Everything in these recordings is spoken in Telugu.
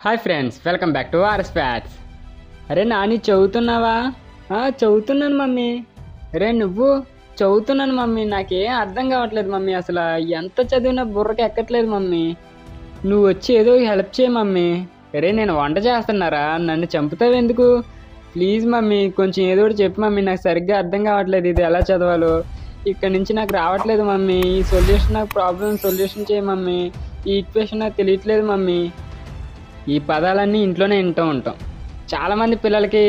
hi friends welcome back to RS fats అరే నాని చదువుతున్నావా "ఆ, చదువుతున్నాను మమ్మీ అరే నువ్వు చదువుతున్నాను మమ్మీ నాకేం అర్థం కావట్లేదు మమ్మీ అసలు ఎంత చదివినా బుర్రకి ఎక్కట్లేదు మమ్మీ నువ్వు వచ్చి ఏదో హెల్ప్ చేయి మమ్మీ అరే నేను వంట చేస్తున్నారా నన్ను చంపుతావు ఎందుకు ప్లీజ్ మమ్మీ కొంచెం ఏదో ఒకటి చెప్పు మమ్మీ నాకు సరిగ్గా అర్థం కావట్లేదు ఇది ఎలా చదవాలో ఇక్కడ నుంచి నాకు రావట్లేదు మమ్మీ ఈ సొల్యూషన్ నాకు ప్రాబ్లం సొల్యూషన్ చేయి మమ్మీ ఈ ఈక్వేషన్ నాకు తెలియట్లేదు మమ్మీ ఈ పదాలన్నీ ఇంట్లోనే వింటూ ఉంటాం చాలామంది పిల్లలకి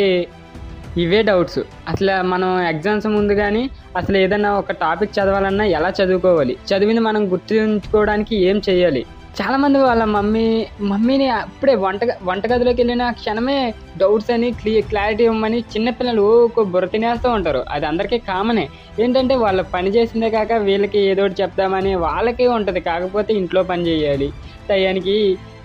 ఇవే డౌట్స్ అసలు మనం ఎగ్జామ్స్ ముందు కానీ అసలు ఏదైనా ఒక టాపిక్ చదవాలన్నా ఎలా చదువుకోవాలి చదివింది మనం గుర్తుంచుకోవడానికి ఏం చేయాలి చాలామంది వాళ్ళ మమ్మీ మమ్మీని అప్పుడే వంట వంటగదిలోకి వెళ్ళిన క్షణమే డౌట్స్ అని క్లియ క్లారిటీ ఇవ్వమని చిన్నపిల్లలు ఒక బుర్ర తినేస్తూ ఉంటారు అది అందరికీ కామనే ఏంటంటే వాళ్ళ పని చేసిందే కాక వీళ్ళకి ఏదో ఒకటి చెప్దామని వాళ్ళకే ఉంటుంది కాకపోతే ఇంట్లో పని చేయాలి టయానికి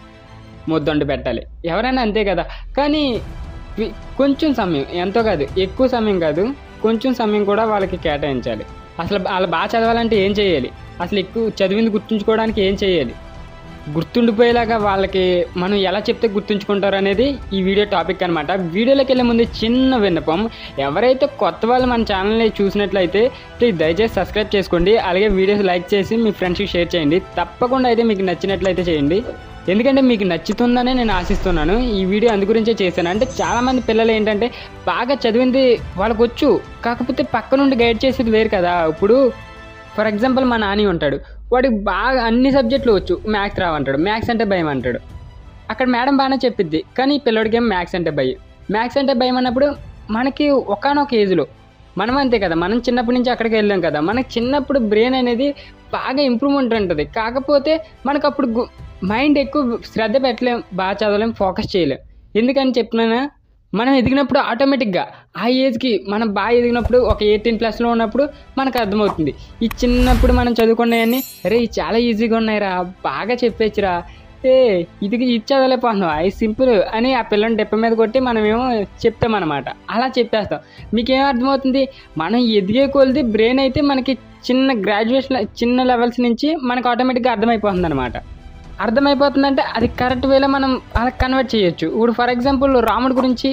ముద్దండు పెట్టాలి ఎవరైనా అంతే కదా కానీ వి- కొంచెం సమయం ఎంతో కాదు ఎక్కువ సమయం కాదు కొంచెం సమయం కూడా వాళ్ళకి కేటాయించాలి అసలు వాళ్ళు బాగా చదవాలంటే ఏం చేయాలి అసలు ఎక్కువ చదివింది గుర్తుంచుకోవడానికి ఏం చేయాలి గుర్తుండిపోయేలాగా వాళ్ళకి మనం ఎలా చెప్తే గుర్తుంచుకుంటారు అనేది ఈ వీడియో టాపిక్ అనమాట వీడియోలోకి వెళ్ళే ముందు చిన్న విన్నపం ఎవరైతే కొత్త వాళ్ళు మన ఛానల్ని చూసినట్లయితే ప్లీజ్ దయచేసి సబ్స్క్రైబ్ చేసుకోండి అలాగే వీడియోస్ లైక్ చేసి మీ ఫ్రెండ్స్కి షేర్ చేయండి తప్పకుండా అయితే మీకు నచ్చినట్లయితే చేయండి ఎందుకంటే మీకు నచ్చుతుందనే నేను ఆశిస్తున్నాను ఈ వీడియో అందు గురించే చేశాను అంటే చాలామంది పిల్లలు ఏంటంటే బాగా చదివింది వాళ్ళకి వచ్చు కాకపోతే పక్క నుండి గైడ్ చేసేది వేరు కదా ఇప్పుడు ఫర్ ఎగ్జాంపుల్ మా నాని ఉంటాడు వాడికి బాగా అన్ని సబ్జెక్టులు వచ్చు మ్యాథ్స్ రావంటాడు మ్యాథ్స్ అంటే భయం అంటాడు అక్కడ మేడం బాగానే చెప్పిద్ది కానీ ఈ పిల్లోడికి ఏం మ్యాథ్స్ అంటే భయం మ్యాథ్స్ అంటే భయం అన్నప్పుడు మనకి ఒకనొక ఏజ్లో మనం అంతే కదా మనం చిన్నప్పటి నుంచి అక్కడికి వెళ్ళాం కదా మనకి చిన్నప్పుడు బ్రెయిన్ అనేది బాగా ఇంప్రూవ్మెంట్ ఉంటుంది కాకపోతే మనకు అప్పుడు గు- మైండ్ ఎక్కువ శ్రద్ధ పెట్టలేం బాగా చదవలేం ఫోకస్ చేయలేం ఎందుకని చెప్తున్నానా మనం ఎదిగినప్పుడు ఆటోమేటిక్గా ఆ ఏజ్కి మనం బాగా ఎదిగినప్పుడు ఒక ఎయిటీన్ ప్లస్లో ఉన్నప్పుడు మనకు అర్థమవుతుంది ఈ చిన్నప్పుడు మనం చదువుకున్నాయన్నీ అరే ఇవి చాలా ఈజీగా ఉన్నాయిరా బాగా చెప్పేచ్చురా ఏ ఇది ఇది చదవలేకపోతున్నావు అవి సింపుల్ అని ఆ పిల్లని డెప్ప మీద కొట్టి మనమేమో చెప్తామన్నమాట అలా చెప్పేస్తాం మీకేం అర్థమవుతుంది మనం ఎదిగే కొలిది బ్రెయిన్ అయితే మనకి చిన్న గ్రాడ్యుయేషన్ చిన్న లెవెల్స్ నుంచి మనకు ఆటోమేటిక్గా అర్థమైపోతుంది అనమాట అర్థమైపోతుందంటే అది కరెక్ట్ వేలో మనం అలా కన్వర్ట్ చేయొచ్చు ఇప్పుడు ఫర్ ఎగ్జాంపుల్ రాముడి గురించి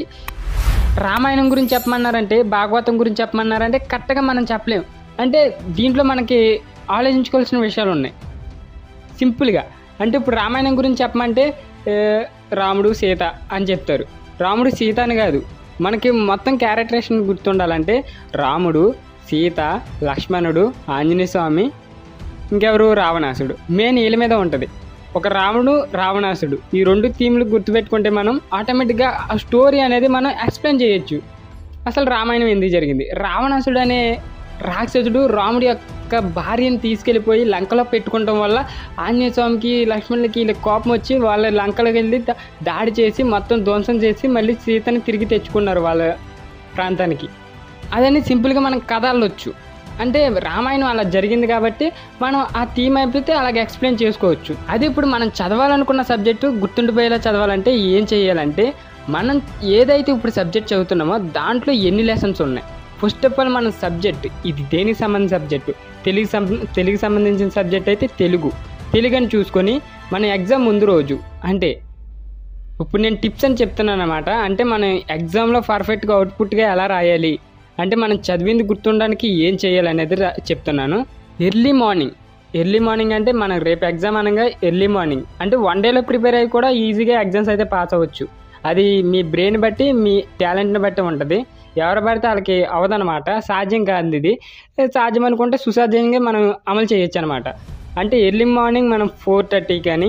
రామాయణం గురించి చెప్పమన్నారంటే భాగవతం గురించి చెప్పమన్నారంటే కరెక్ట్గా మనం చెప్పలేం అంటే దీంట్లో మనకి ఆలోచించుకోవాల్సిన విషయాలు ఉన్నాయి సింపుల్గా అంటే ఇప్పుడు రామాయణం గురించి చెప్పమంటే ఏ, రాముడు సీత అని చెప్తారు రాముడు సీత అని కాదు మనకి మొత్తం క్యారెక్టరేషన్ గుర్తుండాలంటే రాముడు సీత లక్ష్మణుడు ఆంజనేయ స్వామి ఇంకెవరు రావణాసుడు మెయిన్ వీళ్ళ మీద ఉంటుంది ఒక రాముడు రావణాసుడు ఈ రెండు థీమ్లు గుర్తుపెట్టుకుంటే మనం ఆటోమేటిక్గా ఆ స్టోరీ అనేది మనం ఎక్స్ప్లెయిన్ చేయొచ్చు అసలు రామాయణం ఎందుకు జరిగింది రావణాసుడు అనే రాక్షసుడు రాముడి యొక్క భార్యను తీసుకెళ్ళిపోయి లంకలో పెట్టుకోవడం వల్ల ఆంజనేయ స్వామికి లక్ష్మణులకి వీళ్ళకి కోపం వచ్చి వాళ్ళ లంకలోకి వెళ్ళి దా- దాడి చేసి మొత్తం ధ్వంసం చేసి మళ్ళీ సీతని తిరిగి తెచ్చుకున్నారు వాళ్ళ ప్రాంతానికి అదని సింపుల్గా మనం కథ అల్లొచ్చు అంటే రామాయణం అలా జరిగింది కాబట్టి మనం ఆ థీమ్ అయిపోతే అలాగే ఎక్స్ప్లెయిన్ చేసుకోవచ్చు అది ఇప్పుడు మనం చదవాలనుకున్న సబ్జెక్టు గుర్తుండిపోయేలా చదవాలంటే ఏం చేయాలంటే మనం ఏదైతే ఇప్పుడు సబ్జెక్ట్ చదువుతున్నామో దాంట్లో ఎన్ని లెసన్స్ ఉన్నాయి ఫస్ట్ ఆఫ్ ఆల్ మన సబ్జెక్ట్ ఇది దేనికి సంబంధించిన సబ్జెక్టు తెలుగు సం తెలుగు సంబంధించిన సబ్జెక్ట్ అయితే తెలుగు తెలుగు అని చూసుకొని మన ఎగ్జామ్ ముందు రోజు అంటే ఇప్పుడు నేను టిప్స్ అని చెప్తున్నాను అనమాట అంటే మనం ఎగ్జామ్లో పర్ఫెక్ట్గా అవుట్పుట్గా ఎలా రాయాలి అంటే మనం చదివింది గుర్తుండడానికి ఏం చేయాలి అనేది రా- చెప్తున్నాను ఎర్లీ మార్నింగ్ ఎర్లీ మార్నింగ్ అంటే మనం రేపు ఎగ్జామ్ అనగా ఎర్లీ మార్నింగ్ అంటే వన్ డేలో ప్రిపేర్ అయ్యి కూడా ఈజీగా ఎగ్జామ్స్ అయితే పాస్ అవ్వచ్చు అది మీ బ్రెయిన్ బట్టి మీ టాలెంట్ని బట్టి ఉంటుంది ఎవరు పడితే వాళ్ళకి అవదనమాట సాధ్యం కాదు ఇది సాధ్యం అనుకుంటే సుసాధ్యంగా మనం అమలు చేయొచ్చు అనమాట అంటే ఎర్లీ మార్నింగ్ మనం ఫోర్ థర్టీ కానీ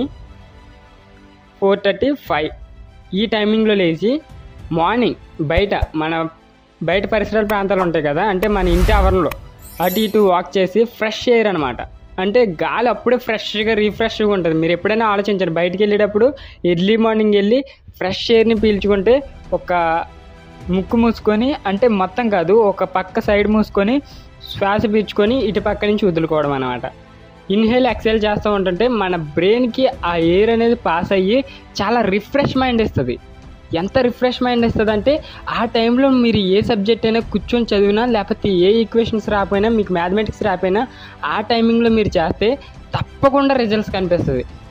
ఫోర్ థర్టీ ఫైవ్ ఈ టైమింగ్లో లేచి మార్నింగ్ బయట మన బయట పరిసరాల ప్రాంతాలు ఉంటాయి కదా అంటే మన ఇంటి ఆవరణలో అటు ఇటు వాక్ చేసి ఫ్రెష్ ఎయిర్ అనమాట అంటే గాలి అప్పుడే ఫ్రెష్గా రీఫ్రెష్గా ఉంటుంది మీరు ఎప్పుడైనా ఆలోచించండి బయటికి వెళ్ళేటప్పుడు ఎర్లీ మార్నింగ్ వెళ్ళి ఫ్రెష్ ఎయిర్ని పీల్చుకుంటే ఒక ముక్కు మూసుకొని అంటే మొత్తం కాదు ఒక పక్క సైడ్ మూసుకొని శ్వాస పీల్చుకొని ఇటు పక్క నుంచి వదులుకోవడం అనమాట ఇన్హేల్ ఎక్సైల్ చేస్తూ ఉంటుంటే మన బ్రెయిన్కి ఆ ఎయిర్ అనేది పాస్ అయ్యి చాలా రిఫ్రెష్ మైండ్ ఇస్తుంది ఎంత రిఫ్రెష్ మైండ్ ఇస్తుంది అంటే ఆ టైంలో మీరు ఏ సబ్జెక్ట్ అయినా కూర్చొని చదివినా లేకపోతే ఏ ఈక్వేషన్స్ రాకపోయినా మీకు మ్యాథమెటిక్స్ రాకపోయినా ఆ టైమింగ్లో మీరు చేస్తే తప్పకుండా రిజల్ట్స్ కనిపిస్తుంది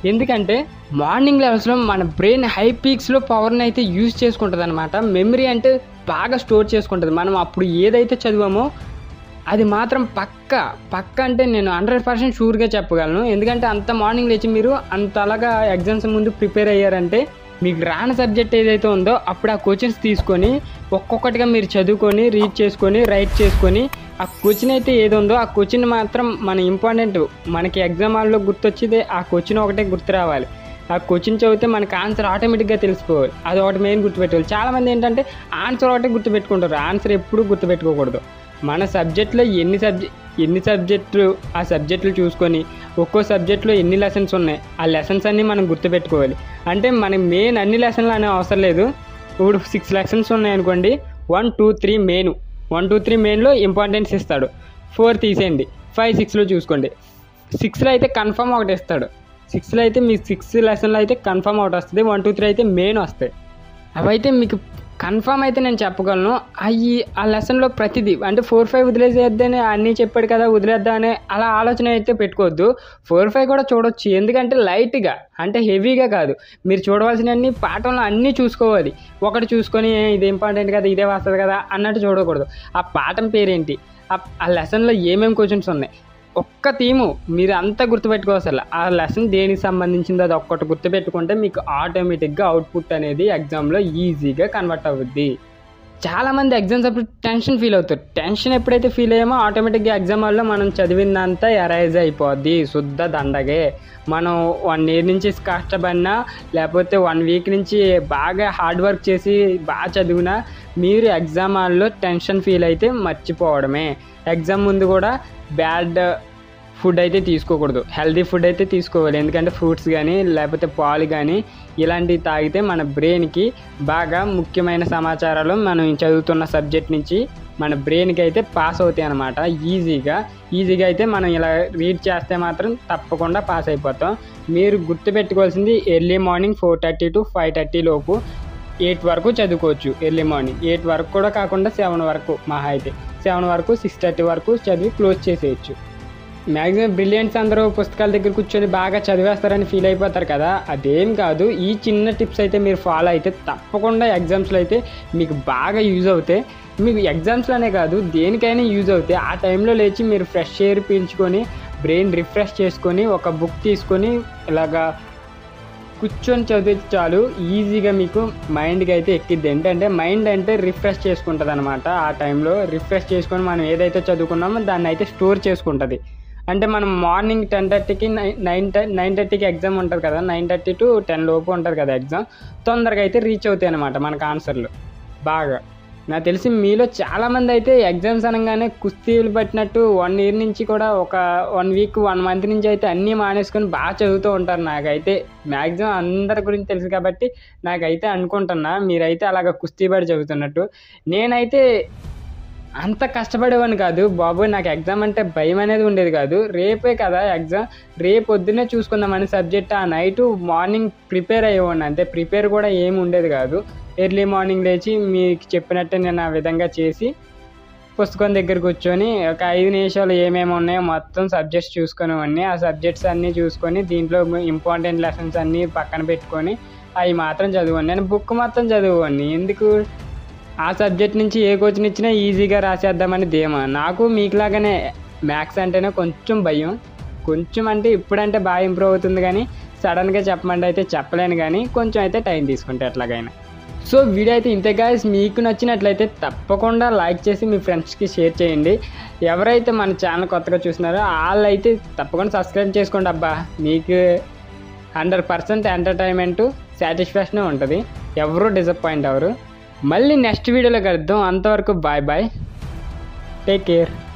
ఎందుకంటే మార్నింగ్ లెవెల్స్లో మన బ్రెయిన్ హై పీక్స్లో పవర్ని అయితే యూజ్ చేసుకుంటుంది అనమాట మెమరీ అంటే బాగా స్టోర్ చేసుకుంటుంది మనం అప్పుడు ఏదైతే చదివామో అది మాత్రం పక్క పక్క అంటే నేను హండ్రెడ్ పర్సెంట్ షూర్గా చెప్పగలను ఎందుకంటే అంత మార్నింగ్ లేచి మీరు అంత అలాగా ఎగ్జామ్స్ ముందు ప్రిపేర్ అయ్యారంటే మీకు రాని సబ్జెక్ట్ ఏదైతే ఉందో అప్పుడు ఆ క్వశ్చన్స్ తీసుకొని ఒక్కొక్కటిగా మీరు చదువుకొని రీడ్ చేసుకొని రైట్ చేసుకొని ఆ క్వశ్చన్ అయితే ఏది ఉందో ఆ క్వశ్చన్ మాత్రం మన ఇంపార్టెంట్ మనకి ఎగ్జామ్ హాల్లో గుర్తొచ్చేదే ఆ క్వశ్చన్ ఒకటే గుర్తు రావాలి ఆ క్వశ్చన్ చదివితే మనకి ఆన్సర్ ఆటోమేటిక్గా తెలిసిపోవాలి అది ఒకటి మెయిన్ గుర్తుపెట్టుకోవాలి చాలామంది ఏంటంటే ఆన్సర్ ఒకటే గుర్తుపెట్టుకుంటారు ఆన్సర్ ఎప్పుడు గుర్తుపెట్టుకోకూడదు మన సబ్జెక్ట్లో ఎన్ని సబ్జెక్ట్ ఎన్ని సబ్జెక్టులు ఆ సబ్జెక్టులు చూసుకొని ఒక్కో సబ్జెక్ట్లో ఎన్ని లెసన్స్ ఉన్నాయి ఆ లెసన్స్ అన్నీ మనం గుర్తుపెట్టుకోవాలి అంటే మనకి మెయిన్ అన్ని లెసన్లు అనే అవసరం లేదు ఇప్పుడు సిక్స్ లెసన్స్ ఉన్నాయనుకోండి one two three main one two three మెయిన్లో ఇంపార్టెన్స్ ఇస్తాడు ఫోర్ తీసేయండి ఫైవ్ సిక్స్లో చూసుకోండి సిక్స్లో అయితే కన్ఫర్మ్ ఒకటి ఇస్తాడు సిక్స్లో అయితే మీ సిక్స్ లెసన్లో అయితే కన్ఫర్మ్ ఒకటి వస్తుంది వన్ టూ త్రీ అయితే మెయిన్ వస్తాయి అవైతే మీకు కన్ఫామ్ అయితే నేను చెప్పగలను అవి ఆ లెసన్లో ప్రతిదీ అంటే ఫోర్ ఫైవ్ వదిలేసేద్దని అన్నీ చెప్పాడు కదా వదిలేద్దా అనే అలా ఆలోచన అయితే పెట్టుకోవద్దు ఫోర్ ఫైవ్ కూడా చూడొచ్చు ఎందుకంటే లైట్గా అంటే హెవీగా కాదు మీరు చూడవలసినవన్నీ పాఠంలో అన్నీ చూసుకోవాలి ఒకటి చూసుకొని "ఏ, ఇది ఇంపార్టెంట్ కదా ఇదే వస్తుంది కదా అన్నట్టు చూడకూడదు ఆ పాఠం పేరేంటి ఆ- ఆ లెసన్లో ఏమేమి క్వశ్చన్స్ ఉన్నాయి ఒక్క థీము మీరు అంతా గుర్తుపెట్టుకోవాల్సి ఆ లెసన్ దేనికి సంబంధించింది అది ఒక్కటి గుర్తుపెట్టుకుంటే మీకు ఆటోమేటిక్గా అవుట్పుట్ అనేది ఎగ్జామ్లో ఈజీగా కన్వర్ట్ అవుద్ది చాలామంది ఎగ్జామ్స్ అప్పుడు టెన్షన్ ఫీల్ అవుతారు టెన్షన్ ఎప్పుడైతే ఫీల్ అయ్యామో ఆటోమేటిక్గా ఎగ్జామ్ హాల్లో మనం చదివిందంతా ఎరైజ్ అయిపోద్ది శుద్ధ దండగే మనం వన్ ఇయర్ నుంచి కష్టపడినా లేకపోతే వన్ వీక్ నుంచి బాగా హార్డ్ వర్క్ చేసి బాగా చదివినా మీరు ఎగ్జామ్ హాల్లో టెన్షన్ ఫీల్ అయితే మర్చిపోవడమే ఎగ్జామ్ ముందు కూడా బ్యాడ్ ఫుడ్ అయితే తీసుకోకూడదు హెల్దీ ఫుడ్ అయితే తీసుకోవాలి ఎందుకంటే ఫ్రూట్స్ కానీ లేకపోతే పాలు కానీ ఇలాంటివి తాగితే మన బ్రెయిన్కి బాగా ముఖ్యమైన సమాచారాలు మనం చదువుతున్న సబ్జెక్ట్ నుంచి మన బ్రెయిన్కి అయితే పాస్ అవుతాయి అనమాట ఈజీగా ఈజీగా అయితే మనం ఇలా రీడ్ చేస్తే మాత్రం తప్పకుండా పాస్ అయిపోతాం మీరు గుర్తుపెట్టుకోవాల్సింది early morning four thirty to five thirty లోపు ఎయిట్ వరకు చదువుకోవచ్చు ఎర్లీ మార్నింగ్ ఎయిట్ వరకు కూడా కాకుండా సెవెన్ వరకు మహా అయితే సెవెన్ వరకు సిక్స్ థర్టీ వరకు చదివి క్లోజ్ చేసేయచ్చు మ్యాక్సిమం బ్రిలియంట్స్ అందరూ పుస్తకాల దగ్గర కూర్చొని బాగా చదివేస్తారని ఫీల్ అయిపోతారు కదా అదేం కాదు ఈ చిన్న టిప్స్ అయితే మీరు ఫాలో అయితే తప్పకుండా ఎగ్జామ్స్లో అయితే మీకు బాగా యూజ్ అవుతాయి మీకు ఎగ్జామ్స్లోనే కాదు దేనికైనా యూజ్ అవుతాయి ఆ టైంలో లేచి మీరు ఫ్రెష్ ఎయిర్ పీల్చుకొని బ్రెయిన్ రిఫ్రెష్ చేసుకొని ఒక బుక్ తీసుకొని ఇలాగా కూర్చొని చదివితే చాలు ఈజీగా మీకు మైండ్కి అయితే ఎక్కిద్ది ఏంటంటే మైండ్ అంటే రిఫ్రెష్ చేసుకుంటుంది అనమాట ఆ టైంలో రిఫ్రెష్ చేసుకొని మనం ఏదైతే చదువుకున్నామో దాన్ని అయితే స్టోర్ చేసుకుంటుంది అంటే మనం మార్నింగ్ టెన్ థర్టీకి నైన్ నైన్ నైన్ థర్టీకి ఎగ్జామ్ ఉంటుంది కదా నైన్ థర్టీ టు టెన్ లోపు ఉంటుంది కదా ఎగ్జామ్ తొందరగా అయితే రీచ్ అవుతాయి అనమాట మనకు ఆన్సర్లు బాగా నాకు తెలిసి మీలో చాలామంది అయితే ఎగ్జామ్స్ అనగానే కుస్తీలు పట్టినట్టు వన్ ఇయర్ నుంచి కూడా ఒక వన్ వీక్ వన్ మంత్ నుంచి అయితే అన్నీ మానేసుకొని బాగా చదువుతూ ఉంటారు నాకైతే మ్యాక్సిమం అందరి గురించి తెలుసు కాబట్టి నాకైతే అనుకుంటున్నా మీరైతే అలాగ కుస్తీ పడి చదువుతున్నట్టు నేనైతే అంత కష్టపడేవాడిని కాదు బాబు నాకు ఎగ్జామ్ అంటే భయం అనేది ఉండేది కాదు రేపే కదా ఎగ్జామ్ రేపు పొద్దున్నే చూసుకుందామని సబ్జెక్ట్ ఆ నైట్ మార్నింగ్ ప్రిపేర్ అయ్యేవాడిని అంతే ప్రిపేర్ కూడా ఏమి ఉండేది కాదు ఎర్లీ మార్నింగ్ లేచి మీకు చెప్పినట్టే నేను ఆ విధంగా చేసి పుస్తకం దగ్గర కూర్చొని ఒక ఐదు నిమిషాలు ఏమేమి ఉన్నాయో మొత్తం సబ్జెక్ట్స్ చూసుకునేవాడిని ఆ సబ్జెక్ట్స్ అన్నీ చూసుకొని దీంట్లో ఇంపార్టెంట్ లెసన్స్ అన్నీ పక్కన పెట్టుకొని అవి మాత్రం చదివాను నేను బుక్ మొత్తం చదివాడిని ఎందుకు ఆ సబ్జెక్ట్ నుంచి ఏ క్వశ్చన్ ఇచ్చినా ఈజీగా రాసేద్దామని ధీమా నాకు మీకులాగానే మ్యాథ్స్ అంటేనే కొంచెం భయం కొంచెం అంటే ఇప్పుడంటే బాగా ఇంప్రూవ్ అవుతుంది కానీ సడన్గా చెప్పమంటే అయితే చెప్పలేను కానీ కొంచెం అయితే టైం తీసుకుంటే ఎట్లాగైనా సో వీడియో అయితే ఇంతే గాయస్ మీకు నచ్చినట్లయితే తప్పకుండా లైక్ చేసి మీ ఫ్రెండ్స్కి షేర్ చేయండి ఎవరైతే మన ఛానల్ కొత్తగా చూస్తున్నారో వాళ్ళు అయితే తప్పకుండా సబ్స్క్రైబ్ చేసుకోండి అబ్బా మీకు హండ్రెడ్ పర్సెంట్ ఎంటర్టైన్మెంట్ సాటిస్ఫాక్షన్ ఉంటుంది ఎవరు డిసప్పాయింట్ అవ్వరు మళ్ళీ నెక్స్ట్ వీడియోలో కలుద్దాం అంతవరకు బాయ్ బాయ్ టేక్ కేర్